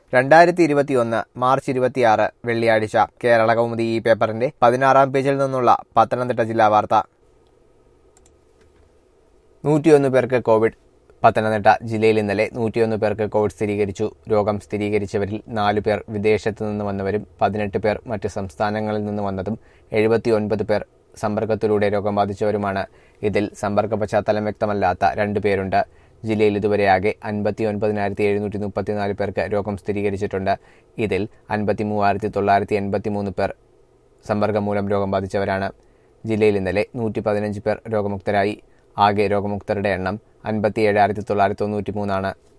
രണ്ടായിരത്തി ഇരുപത്തിയൊന്ന് മാർച്ച് ഇരുപത്തിയാറ് വെള്ളിയാഴ്ച കേരള കൗമുദി ഈ പേപ്പറിന്റെ പതിനാറാം പേജിൽ നിന്നുള്ള പത്തനംതിട്ട ജില്ലാ വാർത്ത നൂറ്റിയൊന്ന് പേർക്ക് കോവിഡ് പത്തനംതിട്ട ജില്ലയിൽ ഇന്നലെ നൂറ്റിയൊന്ന് പേർക്ക് കോവിഡ് സ്ഥിരീകരിച്ചു രോഗം സ്ഥിരീകരിച്ചവരിൽ നാലു പേർ വിദേശത്തു നിന്ന് വന്നവരും പതിനെട്ട് പേർ മറ്റ് സംസ്ഥാനങ്ങളിൽ നിന്ന് വന്നതും എഴുപത്തിയൊൻപത് പേർ സമ്പർക്കത്തിലൂടെ രോഗം ബാധിച്ചവരുമാണ് ഇതിൽ സമ്പർക്ക പശ്ചാത്തലം വ്യക്തമല്ലാത്ത രണ്ടു പേരുണ്ട് ജില്ലയിൽ ഇതുവരെയാകെ അൻപത്തി ഒൻപതിനായിരത്തി എഴുന്നൂറ്റി മുപ്പത്തിനാല് പേർക്ക് രോഗം സ്ഥിരീകരിച്ചിട്ടുണ്ട് ഇതിൽ അൻപത്തി മൂവായിരത്തി തൊള്ളായിരത്തി എൺപത്തി മൂന്ന് പേർ സമ്പർക്കം മൂലം രോഗം ബാധിച്ചവരാണ് ജില്ലയിൽ ഇന്നലെ നൂറ്റി പതിനഞ്ച് പേർ രോഗമുക്തരായി ആകെ രോഗമുക്തരുടെ എണ്ണം അൻപത്തി ഏഴായിരത്തി തൊള്ളായിരത്തി തൊണ്ണൂറ്റി മൂന്നാണ്